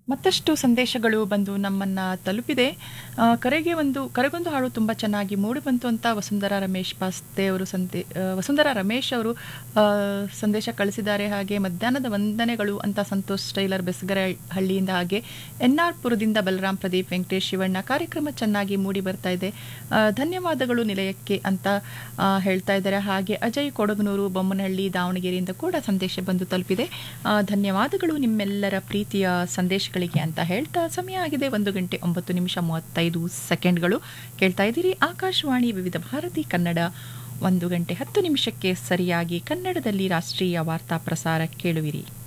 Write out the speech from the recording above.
ಮತ್ತಷ್ಟು ಸಂದೇಶಗಳು ಬಂದು ನಮ್ಮನ್ನ ತಲುಪಿದೆ ಆ, ಕರೆಗೆ ಒಂದು ಕರೆಗೊಂದು ಹಾಡು ತುಂಬ ಚೆನ್ನಾಗಿ ಮೂಡಿ ಬಂತು ಅಂತ ವಸುಂಧರಾ ರಮೇಶ್ ಪಾಸ್ತೆ ಅವರು ಸಂದೇ ಆ, ವಸುಂಧರಾ ರಮೇಶ್ ಅವರು ಆ, ಸಂದೇಶ ಕಳಿಸಿದ್ದಾರೆ ಹಾಗೆ ಮಧ್ಯಾಹ್ನದ ವಂದನೆಗಳು ಅಂತ ಸಂತೋಷ್ ಟೈಲರ್ ಬೆಸ್ಗರ ಹಳ್ಳಿಯಿಂದ ಹಾಗೆ ಎನ್ ಆರ್ ಪುರದಿಂದ ಬಲರಾಮ್ ಪ್ರದೀಪ್ ವೆಂಕಟೇಶ್ ಶಿವಣ್ಣ ಕಾರ್ಯಕ್ರಮ ಚೆನ್ನಾಗಿ ಮೂಡಿ ಬರ್ತಾ ಇದೆ ಆ, ಧನ್ಯವಾದಗಳು ನಿಲಯಕ್ಕೆ ಅಂತ ಆ, ಹೇಳ್ತಾ ಇದ್ದಾರೆ ಹಾಗೆ ಅಜಯ್ ಕೊಡಗನೂರು ಬೊಮ್ಮನಹಳ್ಳಿ ದಾವಣಗೆರೆಯಿಂದ ಕೂಡ ಸಂದೇಶ ಬಂದು ತಲುಪಿದೆ ಆ, ಧನ್ಯವಾದಗಳು ನಿಮ್ಮೆಲ್ಲರ ಪ್ರೀತಿಯ ಸಂದೇಶಗಳಿಗೆ ಅಂತ ಹೇಳ್ತಾ ಸಮಯ ಆಗಿದೆ ಒಂದು ಗಂಟೆ ಒಂಬತ್ತು ನಿಮಿಷ ಮೂವತ್ತೈದು ಸೆಕೆಂಡ್ಗಳು ಕೇಳ್ತಾ ಇದ್ದೀರಿ ಆಕಾಶವಾಣಿ ವಿವಿಧ ಭಾರತಿ ಕನ್ನಡ ಒಂದು ಗಂಟೆ ಹತ್ತು ನಿಮಿಷಕ್ಕೆ ಸರಿಯಾಗಿ ಕನ್ನಡದಲ್ಲಿ ರಾಷ್ಟ್ರೀಯ ವಾರ್ತಾ ಪ್ರಸಾರ ಕೇಳುವಿರಿ